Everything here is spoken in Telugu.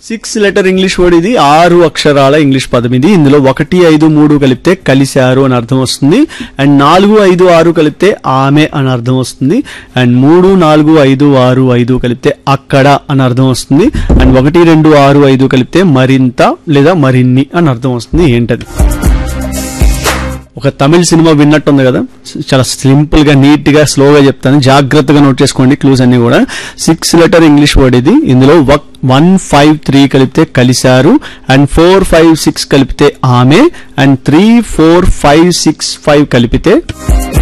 సిక్స్ లెటర్ ఇంగ్లీష్ వర్డ్ ఇది ఆరు అక్షరాల ఇంగ్లీష్ పదం ఇది ఇందులో ఒకటి ఐదు మూడు కలిపితే కలిశారు అని అర్థం వస్తుంది అండ్ నాలుగు ఐదు ఆరు కలిపితే ఆమె అని అర్థం వస్తుంది అండ్ మూడు నాలుగు ఐదు ఆరు ఐదు కలిపితే అక్కడ అని అర్థం వస్తుంది అండ్ ఒకటి రెండు ఆరు ఐదు కలిపితే మరింత లేదా మరిన్ని అని అర్థం వస్తుంది ఏంటది ఒక తమిళ సినిమా విన్నట్టుంది కదా చాలా సింపుల్ గా నీట్ గా స్లోగా చెప్తాను జాగ్రత్తగా నోట్ చేసుకోండి క్లూస్ అన్ని కూడా సిక్స్ లెటర్ ఇంగ్లీష్ వర్డ్ ఇది ఇందులో వన్ ఫైవ్ త్రీ కలిపితే కలిశారు అండ్ ఫోర్ ఫైవ్ సిక్స్ కలిపితే ఆమె and three four five six five కలిపితే